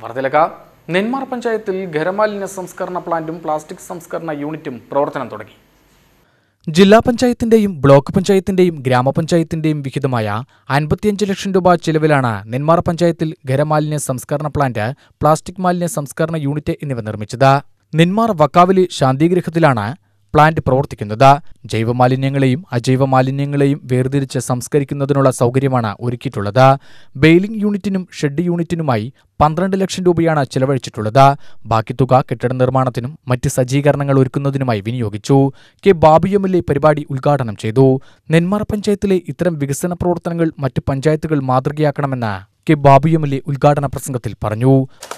വർദ്ധലക നെന്മാർ പഞ്ചായത്തിൽ ഖരമാലിന്യ സംസ്കരണ പ്ലാന്റും പ്ലാസ്റ്റിക് സംസ്കരണ യൂണിറ്റും പ്രവർത്തനം തുടങ്ങി ജില്ലാ പഞ്ചായത്തിന്റെയും ബ്ലോക്ക് പഞ്ചായത്തിന്റെയും ഗ്രാമപഞ്ചായത്തിന്റെയും വിഹിതമായ അൻപത്തിയഞ്ച് ലക്ഷം രൂപ ചെലവിലാണ് നെന്മാർ പഞ്ചായത്തിൽ ഖരമാലിന്യ സംസ്കരണ പ്ലാന്റ് പ്ലാസ്റ്റിക് മാലിന്യ സംസ്കരണ യൂണിറ്റ് എന്നിവ നിർമ്മിച്ചത് നെന്മാർ വക്കാവിലി ശാന്തിഗൃഹത്തിലാണ് പ്ലാന്റ് പ്രവർത്തിക്കുന്നത് ജൈവമാലിന്യങ്ങളെയും അജൈവ മാലിന്യങ്ങളെയും വേർതിരിച്ച് സംസ്കരിക്കുന്നതിനുള്ള സൗകര്യമാണ് ഒരുക്കിയിട്ടുള്ളത് ബെയിലിംഗ് യൂണിറ്റിനും ഷെഡ് യൂണിറ്റിനുമായി പന്ത്രണ്ട് ലക്ഷം രൂപയാണ് ചെലവഴിച്ചിട്ടുള്ളത് ബാക്കി തുക കെട്ടിട നിർമ്മാണത്തിനും മറ്റ് സജ്ജീകരണങ്ങൾ ഒരുക്കുന്നതിനുമായി വിനിയോഗിച്ചു K Babu M L A പരിപാടി ഉദ്ഘാടനം ചെയ്തു നെന്മാറ പഞ്ചായത്തിലെ ഇത്തരം വികസന പ്രവർത്തനങ്ങൾ മറ്റ് പഞ്ചായത്തുകൾ മാതൃകയാക്കണമെന്ന് K Babu M L A ഉദ്ഘാടന പ്രസംഗത്തിൽ പറഞ്ഞു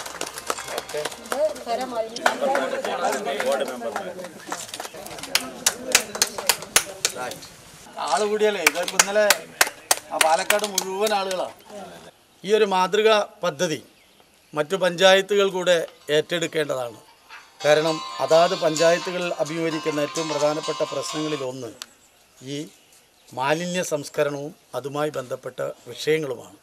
ആള് കൂടിയല്ലേ ഇതൊക്കെ ഇന്നലെ ആ പാലക്കാട് മുഴുവൻ ആളുകളാണ് ഈ ഒരു മാതൃക പദ്ധതി മറ്റു പഞ്ചായത്തുകൾ കൂടെ ഏറ്റെടുക്കേണ്ടതാണ് കാരണം അതാത് പഞ്ചായത്തുകൾ അഭിമുഖീകരിക്കുന്ന ഏറ്റവും പ്രധാനപ്പെട്ട പ്രശ്നങ്ങളിൽ ഒന്ന് ഈ മാലിന്യ സംസ്കരണവും അതുമായി ബന്ധപ്പെട്ട വിഷയങ്ങളുമാണ്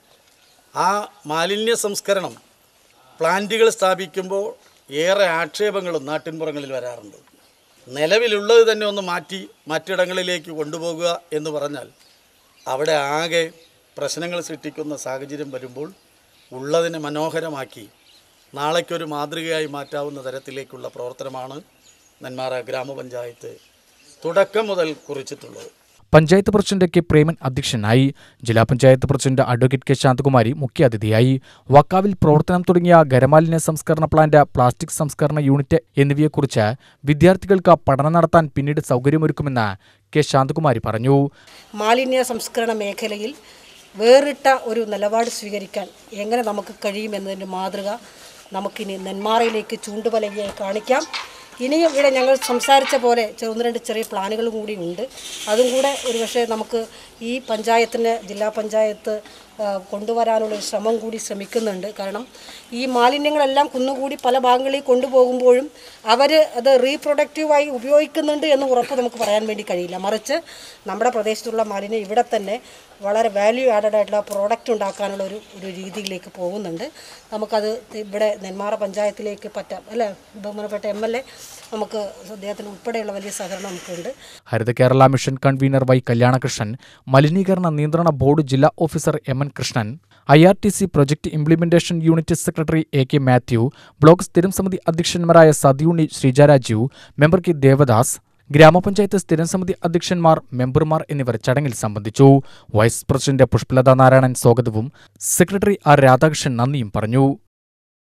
ആ മാലിന്യ സംസ്കരണം പ്ലാന്റുകൾ സ്ഥാപിക്കുമ്പോൾ ഏറെ ആക്ഷേപങ്ങളും നാട്ടിൻപുറങ്ങളിൽ വരാറുണ്ട് നിലവിലുള്ളത് തന്നെ ഒന്ന് മാറ്റി മറ്റിടങ്ങളിലേക്ക് കൊണ്ടുപോകുക എന്ന് പറഞ്ഞാൽ അവിടെ ആകെ പ്രശ്നങ്ങൾ സൃഷ്ടിക്കുന്ന സാഹചര്യം വരുമ്പോൾ ഉള്ളതിനെ മനോഹരമാക്കി നാളേക്കൊരു മാതൃകയായി മാറ്റാവുന്ന തരത്തിലേക്കുള്ള പ്രവർത്തനമാണ് നെന്മാറ ഗ്രാമപഞ്ചായത്ത് തുടക്കം മുതൽ കുറിച്ചിട്ടുള്ളത് പഞ്ചായത്ത് പ്രസിഡന്റ് കെ പ്രേമൻ അധ്യക്ഷനായി ജില്ലാ panchayat president advocate K Shanthakumari മുഖ്യാതിഥിയായി വക്കാവിൽ പ്രവർത്തനം തുടങ്ങിയ ഖരമാലിന്യ സംസ്കരണ പ്ലാന്റ് പ്ലാസ്റ്റിക് സംസ്കരണ യൂണിറ്റ് എന്നിവയെക്കുറിച്ച് വിദ്യാർത്ഥികൾക്ക് പഠനം നടത്താൻ പിന്നീട് സൗകര്യമൊരുക്കുമെന്ന് കെ ശാന്തകുമാരി പറഞ്ഞു മാലിന്യ സംസ്കരണ മേഖലയിൽ വേറിട്ട ഒരു നിലപാട് സ്വീകരിക്കാൻ എങ്ങനെ നമുക്ക് കഴിയുമെന്നതിൻ്റെ മാതൃക നമുക്കിനി നെന്മാറയിലേക്ക് ചൂണ്ടുപലകയായി കാണിക്കാം ഇനിയും ഇവിടെ ഞങ്ങൾ സംസാരിച്ച പോലെ ചെ- ഒന്ന് രണ്ട് ചെറിയ പ്ലാനുകളും കൂടി ഉണ്ട് അതും കൂടെ ഒരുപക്ഷെ നമുക്ക് ഈ പഞ്ചായത്തിന് ജില്ലാ പഞ്ചായത്ത് ആ, കൊണ്ടുവരാനുള്ള ഒരു ശ്രമം കൂടി ശ്രമിക്കുന്നുണ്ട് കാരണം ഈ മാലിന്യങ്ങളെല്ലാം കുന്നുകൂടി പല ഭാഗങ്ങളിൽ കൊണ്ടുപോകുമ്പോഴും അവർ അത് റീപ്രൊഡക്റ്റീവായി ഉപയോഗിക്കുന്നുണ്ട് എന്ന് ഉറപ്പ് നമുക്ക് പറയാൻ വേണ്ടി കഴിയില്ല മറിച്ച് നമ്മുടെ പ്രദേശത്തുള്ള മാലിന്യം ഇവിടെ തന്നെ വളരെ വാല്യൂ ആഡഡ് ആയിട്ടുള്ള പ്രോഡക്റ്റ് ഉണ്ടാക്കാനുള്ള ഒരു ഒരു രീതിയിലേക്ക് പോകുന്നുണ്ട് നമുക്കത് ഇവിടെ നെന്മാറ പഞ്ചായത്തിലേക്ക് പറ്റാം അല്ലേ ബഹുമാനപ്പെട്ട എം എൽ എ നമുക്ക് അദ്ദേഹത്തിന് ഉൾപ്പെടെയുള്ള വലിയ സഹകരണം നമുക്കുണ്ട് Haritha Kerala mission convener Y Kalyanakrishnan മലിനീകരണ നിയന്ത്രണ ബോർഡ് ജില്ലാ officer M N Krishnan I R T C project implementation unit secretary A K Mathew block സ്ഥിരം സമിതി അധ്യക്ഷന്മാരായ സതിയുണ്ണി ശ്രീജ രാജീവ് മെമ്പർ കെ ദേവദാസ് ഗ്രാമപഞ്ചായത്ത് സ്ഥിരം സമിതി അധ്യക്ഷന്മാർ മെമ്പർമാർ എന്നിവർ ചടങ്ങിൽ സംബന്ധിച്ചു വൈസ് പ്രസിഡന്റ് പുഷ്പലത നാരായണൻ സ്വാഗതവും സെക്രട്ടറി ആർ രാധാകൃഷ്ണൻ നന്ദിയും പറഞ്ഞു